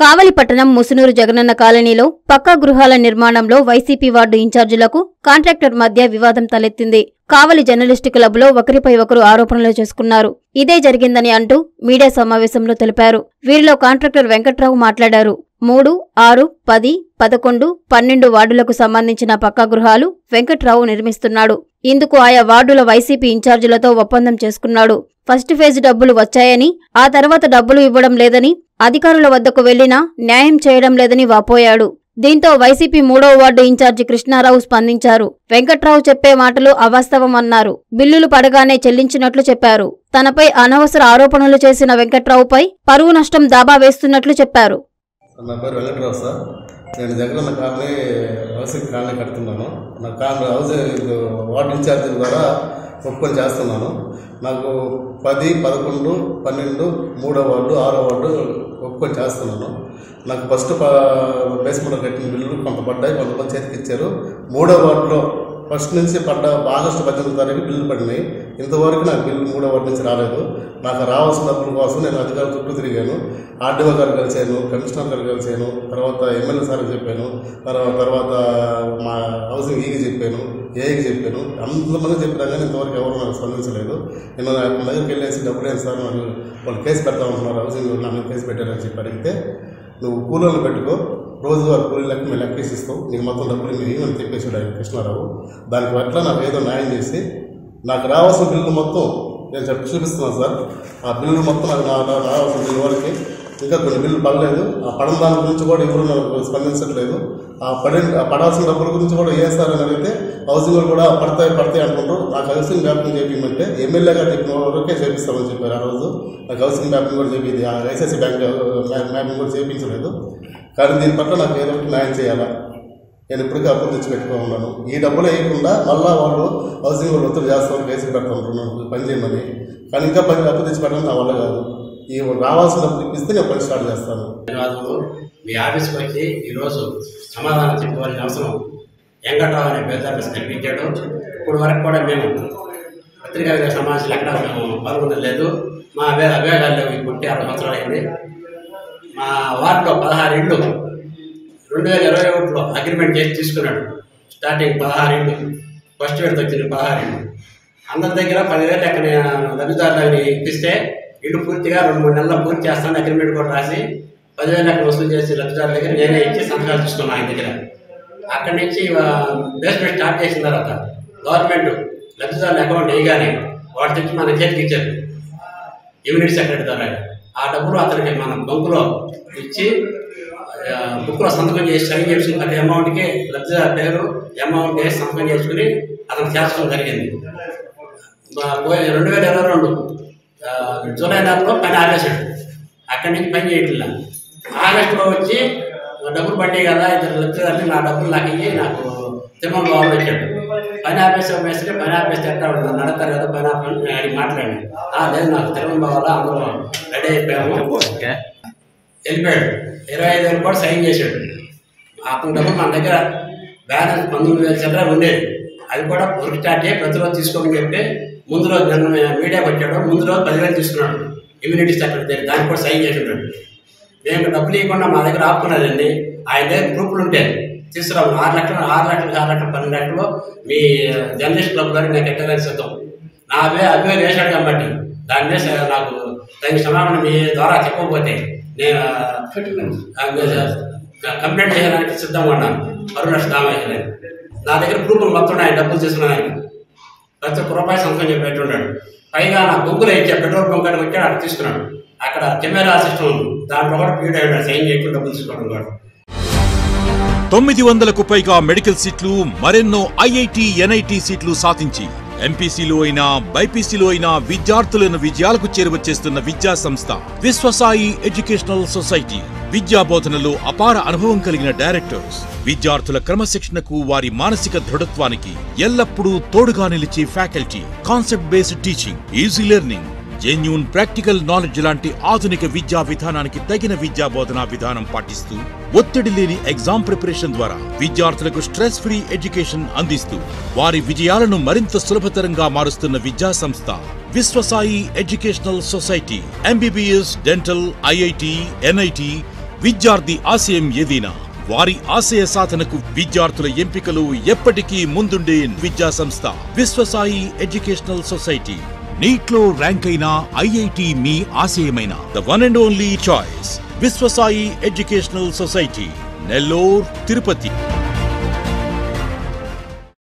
కావలి పట్టణం ముసునూరు జగనన్న కాలనీలో పక్కా గృహాల నిర్మాణంలో వైసీపీ వార్డు ఇన్ఛార్జీలకు కాంట్రాక్టర్ మధ్య వివాదం తలెత్తింది కావలి జర్నలిస్టు క్లబ్లో ఒకరిపై ఒకరు ఆరోపణలు చేసుకున్నారు ఇదే జరిగిందని అంటూ మీడియా సమావేశంలో తెలిపారు వీరిలో కాంట్రాక్టర్ వెంకట్రావు మాట్లాడారు మూడు ఆరు పది పదకొండు పన్నెండు వార్డులకు సంబంధించిన పక్కా గృహాలు వెంకట్రావు నిర్మిస్తున్నాడు ఇందుకు ఆయా వార్డుల వైసీపీ ఇన్ఛార్జీలతో ఒప్పందం చేసుకున్నాడు ఫస్ట్ ఫేజ్ డబ్బులు వచ్చాయని ఆ తర్వాత డబ్బులు ఇవ్వడం లేదని అధికారుల వద్దకు వెళ్లినా న్యాయం చేయడం లేదని వాపోయాడు దీంతో వైసీపీ మూడో వార్డు ఇన్ఛార్జి కృష్ణారావు స్పందించారు వెంకట్రావు చెప్పే మాటలు అవాస్తవమన్నారు బిల్లులు పడగానే చెల్లించినట్లు చెప్పారు తనపై అనవసర ఆరోపణలు చేసిన వెంకట్రావుపై పరువు నష్టం దాబా వేస్తున్నట్లు చెప్పారు నా పేరు వెంకటరావు సార్ నేను జగనన్న కాలనీ హౌసింగ్ కాలనీ కడుతున్నాను నా కాలనీ హౌసింగ్ వార్డు ఇన్ఛార్జి ద్వారా ఒప్పుకొని చేస్తున్నాను నాకు పది పదకొండు పన్నెండు మూడో వార్డు ఆరో వార్డు ఒప్పుకొని చేస్తున్నాను నాకు ఫస్ట్ బేస్మెంట్ కట్టిన బిల్లులు కొంత పడ్డాయి కొంతమంది చేతికి ఇచ్చారు మూడో వార్డులో ఫస్ట్ నుంచి పడ్డ ఆగస్టు పద్దెనిమిది తారీఖు బిల్లులు పడినాయి ఇంతవరకు నాకు బిల్లు మూడో వార్డు నుంచి రాలేదు నాకు రావాల్సిన డబ్బుల కోసం నేను అధికారుల చుట్టూ తిరిగాను ఆర్డీఓ గారు కలిశాను కమిషనర్ గారు కలిశాను తర్వాత ఎమ్మెల్యే సార్కి చెప్పాను తర్వాత తర్వాత మా హౌసింగ్ ఈకి చెప్పాను ఏకి చెప్పాను అంతమంది చెప్పినా కానీ ఇంతవరకు ఎవరు నాకు స్పందించలేదు నేను నా దగ్గరికి వెళ్ళేసి డబ్బులు లేదు సార్ నాకు వాళ్ళు కేసు పెడతా ఉంటున్నారు హౌసింగ్ వాళ్ళు నా మీద కేసు పెట్టారని చెప్పి అడిగితే నువ్వు కూలీలను పెట్టుకో రోజువారి కూలీ లెక్క మేము లెక్కేసి ఇస్తాం నీకు మొత్తం డబ్బులు మీరు ఏమని చెప్పేసాడు ఆయన కృష్ణారావు దానికి పట్ల నాకు ఏదో న్యాయం చేసి నాకు రావాల్సిన బిల్లు మొత్తం నేను చెప్పి చూపిస్తున్నాను సార్ ఆ బిల్లు మొత్తం నాకు నా- నా- రావాల్సిన బిల్లు వరకు ఇంకా కొన్ని బిల్లు పడలేదు ఆ పడని దాని గురించి కూడా ఎవరు నాకు స్పందించట్లేదు ఆ పడి ఆ పడాల్సిన డబ్బుల గురించి కూడా ఏ సార్ అని అడిగితే హౌసింగ్ వాళ్ళు కూడా పడతాయి పడతాయి అనుకుంటారు నాకు హౌసింగ్ మ్యాపింగ్ చేపించమంటే ఎమ్మెల్యే గారు చెప్పిన వరకే చేపిస్తామని చెప్పారు ఆ రోజు నాకు హౌసింగ్ మ్యాపింగ్ కూడా చెప్పింది ఆ ఐసిఐసి బ్యాంక్ మ్యాపింగ్ కూడా చేయించలేదు కానీ దీని పట్ల నాకు ఏదో ఒకటి న్యాయం చేయాలా నేను ఇప్పటికీ అప్పు తెచ్చి పెట్టుకున్నాను ఈ డబ్బులు వేయకుండా మళ్ళా వాళ్ళు హౌసింగ్ వాళ్ళు ఒత్తిడి చేస్తారు కేసులు పెడుతుంటున్నాను పని చేయమని కానీ ఇంకా పని అప్పు తెచ్చి పెట్టడం నా వల్ల కాదు ఈ రావాల్సిన డబ్బులు ఇప్పిస్తే నేను పని స్టార్ట్ చేస్తాను ధన్యవాదములు మీ ఆఫీస్కి వచ్చి ఈరోజు సమాధానం చెప్పవలసిన అవసరం వెంకట్రావు అనే పేద ఆఫీస్ కల్పించాడు ఇప్పుడు వరకు కూడా మేము పత్రికా విలేకరుల సమావేశాలు ఎక్కడ మేము పాల్గొనలేదు లేదు మా అభే అభేగాలు లేవు ఈ పుట్టి ఆరు సంవత్సరాలు అయింది మా వార్డులో పదహారు ఇళ్ళు రెండు వేల ఇరవై ఒకటిలో అగ్రిమెంట్ చేసి తీసుకున్నాడు స్టార్టింగ్ పదహారు ఇళ్ళు ఫస్ట్ విడత వచ్చింది పదహారు ఇళ్ళు అందరి దగ్గర పదివేలు ఎక్కడ లబ్ధిదారులని ఇప్పిస్తే ఇల్లు పూర్తిగా రెండు మూడు నెలల్లో పూర్తి చేస్తాను అగ్రిమెంట్ కూడా రాసి పదివేలు ఎక్కడ వసూలు చేసి లబ్ధిదారుల దగ్గర నేనే ఇచ్చి సంతకాలు తీసుకున్నాను ఆయన దగ్గర అక్కడి నుంచి బేస్మెంట్ స్టార్ట్ చేసిన తర్వాత గవర్నమెంట్ లబ్ధిదారుల అకౌంట్ వేయగానే వాటి తెచ్చి మన చేతికి ఇచ్చారు యూనిట్ సెక్రటరీ ద్వారా ఆ డబ్బులు అతనికి మన బంకులో ఇచ్చి ఆ, బుక్లో సంతకం చేసి సైన్ చేసి ప్రతి అమౌంట్కి లబ్ధిదారు పేరు అమౌంట్ వేసి సంతకం చేసుకుని అతను చేర్చడం జరిగింది మా పోయి రెండు వేల ఇరవై రెండు ఆ, జూలై నెలలో పని ఆపేశాడు అక్కడి నుంచి పని చేయట్లా ఆగస్టులో వచ్చి డబ్బులు పడ్డాయి కదా ఇద్దరు లబ్ధిదారులు నా డబ్బులు నాకు ఇయ్యి నాకు తిరుమల బాబు వచ్చాడు పని ఆపేసి వేస్తే పని ఆపేస్తే ఎట్లా ఉంటుంది? నన్ను అడతారు కదా పని ఆపని నేను అడిగి మాట్లాడి లేదు నాకు తిరుమల బావాల అందులో రెడీ అయిపోయాము వెళ్ళిపోయాడు ఇరవై ఐదు వేలు కూడా సైన్ చేశాడు అతని డబ్బులు మన దగ్గర బ్యాలెన్స్ పంతొమ్మిది వేల చిల్లర ఉండేది అది కూడా వర్క్ స్టార్ట్ చేయి ప్రతిరోజు తీసుకోమని చెప్పి ముందు రోజు నిన్న మీడియాకి వచ్చాడు ముందు రోజు పదివేలు తీసుకున్నాడు ఇమ్యూనిటీ సెక్రటరీ దానికి కూడా సైన్ చేసి ఉంటాడు మేము డబ్బులు ఇవ్వకుండా మా దగ్గర ఆపుకున్నదండి ఆయన దగ్గర గ్రూపులు ఉంటాయి తీసుకురావు ఆరు లక్షలు ఆరు లక్షలు ఆరు లక్షలు పన్నెండు లక్షలు మీ జర్నలిస్ట్ క్లబ్ గారు నాకు ఎక్కడానికి సిద్ధం నా అవే అవే వేశాడు కాబట్టి దాని మీద స- నాకు తగిన సమాధానం మీ ద్వారా చెప్పకపోతే నేను ఆ, ఆ, కంప్లైంట్ చేయడానికి సిద్ధంగా ఉన్నాను మరో లక్ష దామయ్యాలి నా దగ్గర ప్రూఫ్లు మొత్తం ఉన్నాయి డబ్బులు తీసుకున్న ఆయన ప్రతి ఒక్క రూపాయి సంతకం చెప్పి పెట్టున్నాడు పైగా నా బొంగులు ఇచ్చే పెట్రోల్ బంక్ కాడికి వచ్చాడు అక్కడ తీసుకున్నాడు అక్కడ కెమెరా సిస్టమ్ ఉంది దాంట్లో కూడా పీడ్ అయ్యాడు సైన్ చేయకుండా డబ్బులు తీసుకోవడం కూడా తొమ్మిది వందలకు పైగా మెడికల్ సీట్లు మరెన్నో ఐఐటి ఎన్ఐటి సీట్లు సాధించి ఎంపీసీలో అయినా బైపీసీలో అయినా విద్యార్థులను విజయాలకు చేరువచేస్తున్న విద్యా సంస్థ విశ్వసాయి ఎడ్యుకేషనల్ సొసైటీ విద్యా బోధనలో అపార అనుభవం కలిగిన డైరెక్టర్స్ విద్యార్థుల క్రమశిక్షణకు వారి మానసిక దృఢత్వానికి ఎల్లప్పుడూ తోడుగా నిలిచే faculty concept based teaching easy learning genuine practical knowledge లాంటి ఆధునిక విద్యా విధానానికి తగిన విద్యా బోధనా విధానం పాటిస్తూ ఒత్తిడి లేని ఎగ్జామ్ ప్రిపరేషన్ ద్వారా విద్యార్థులకు స్ట్రెస్ ఫ్రీ ఎడ్యుకేషన్ అందిస్తూ వారి విజయాలను మరింత సులభతరంగా మారుస్తున్న విద్యా సంస్థ Viswasai educational society MBBS dental IIT NIT విద్యార్థి ఆశయం ఏదైనా వారి ఆశయ సాధనకు విద్యార్థుల ఎంపికలు ఎప్పటికీ ముందుండే విద్యా సంస్థ విశ్వసాయి ఎడ్యుకేషనల్ సొసైటీ నీట్లో ర్యాంక్ అయిన ఐఐటి మీ ఆశయమైన the one and only choice Viswasai educational society Nellore Tirupati